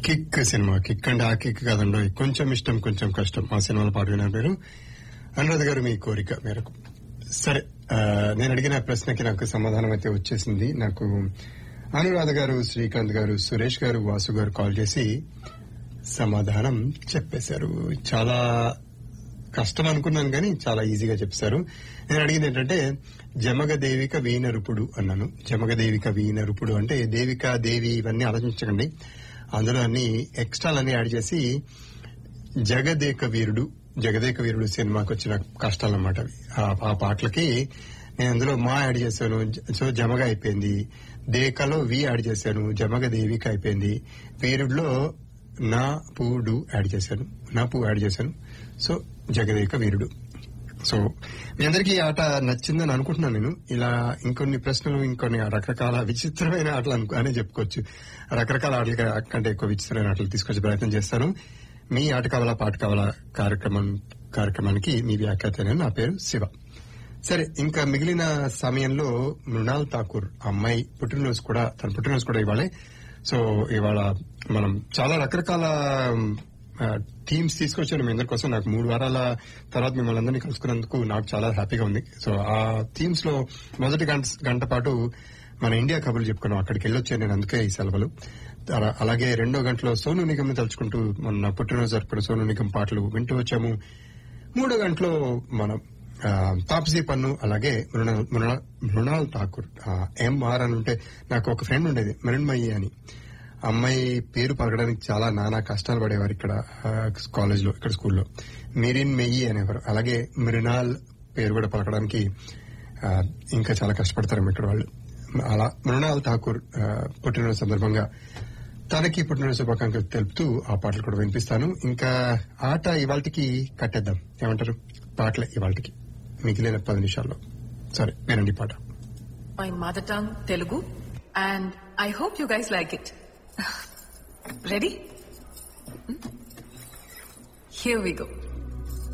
Kick cinema kick అంటే ఆ kick కాదండి కొంచెం ఇష్టం కొంచెం కష్టం ఆ సినిమాలో పాట విన పేరు అనురాధ గారు మీ కోరిక మేరకు సరే ఆ, నేను అడిగిన ప్రశ్నకి నాకు సమాధానం అయితే వచ్చేసింది నాకు అనురాధ గారు శ్రీకాంత్ గారు సురేష్ గారు వాసు గారు కాల్ చేసి సమాధానం చెప్పేశారు చాలా కష్టం అనుకున్నాను కానీ చాలా ఈజీగా చెప్పారు నేను అడిగింది ఏంటంటే జమగ దేవిక వీణరుపుడు అన్నాను జమగ దేవిక వీణరుపుడు అంటే దేవిక దేవి ఇవన్నీ ఆలోచించకండి అందులో అన్ని ఎక్స్ట్రాలన్నీ యాడ్ చేసి జగదేక వీరుడు జగదేక వీరుడు సినిమాకి వచ్చిన కష్టాలు అన్నమాట అవి ఆ- ఆ పాటలకి నేను అందులో మా యాడ్ చేశాను జ- సో జమగ అయిపోయింది దేకలో వి యాడ్ చేశాను జమగ దేవిక అయిపోయింది వీరుడిలో నా పూడు యాడ్ చేశాను నా పూ యాడ్ చేశాను సో జగదేక వీరుడు సో మీ అందరికీ ఈ ఆట నచ్చిందని అనుకుంటున్నాను నేను ఇలా ఇంకొన్ని ప్రశ్నలు ఇంకొన్ని రకరకాల విచిత్రమైన ఆటలు అనుకో అనే చెప్పుకోవచ్చు రకరకాల ఆటల కంటే ఎక్కువ విచిత్రమైన ఆటలు తీసుకొచ్చే ప్రయత్నం చేస్తాను మీ ఆట కావాలా పాట కావాలా కార్యక్రమం కార్యక్రమానికి మీ వ్యాఖ్యాత నా పేరు శివ సరే ఇంకా మిగిలిన సమయంలో మృణాల్ ఠాకూర్ అమ్మాయి పుట్టినరోజు కూడా తన పుట్టినరోజు కూడా ఇవాళే సో ఇవాళ మనం చాలా రకరకాల టీమ్స్ తీసుకొచ్చాను మీ అందరి కోసం నాకు మూడు వారాల తర్వాత మిమ్మల్ని అందరినీ కలుసుకున్నందుకు నాకు చాలా హ్యాపీగా ఉంది సో ఆ టీమ్స్ లో మొదటి గంట గంట పాటు మన ఇండియా కబుర్లు చెప్పుకున్నాం అక్కడికి వెళ్ళొచ్చాను నేను అందుకే ఈ సెలవులు అలా- అలాగే రెండో గంటలో సోను నిగమ్ తలుచుకుంటూ మొన్న పుట్టినరోజు జరుపుకున్న సోను నిగమ్ పాటలు వింటూ వచ్చాము మూడో గంటలో మనం ఆ, తాప్సీ పన్ను అలాగే మృణాల్ మృణాల్- మృణాల్ ఠాకూర్ ఆ, ఎంఆర్ అని ఉంటే నాకు ఒక ఫ్రెండ్ ఉండేది మృణ్మయ్యి అని అమ్మాయి పేరు పలకడానికి చాలా నానా కష్టాలు పడేవారు ఇక్కడ కాలేజ్ లో ఇక్కడ స్కూల్లో మిరిన్ మెయ్యి అనేవారు అలాగే మృణాల్ పేరు కూడా పలకడానికి ఆ, ఇంకా చాలా కష్టపడతారు ఇక్కడ వాళ్ళు అలా మృణాల్ ఠాకూర్ ఆ, పుట్టినరోజు సందర్భంగా తనకి పుట్టినరోజు శుభాకాంక్షలు తెలుపుతూ ఆ పాటలు కూడా వినిపిస్తాను ఇంకా ఆట ఇవాళకి కట్టేద్దాం ఏమంటారు పాటలే ఇవాళకి మిగిలిన పది నిమిషాల్లో సరే వినండి పాట my mother tongue, Telugu, and I hope you guys like it. Ready? Hmm? Here we go.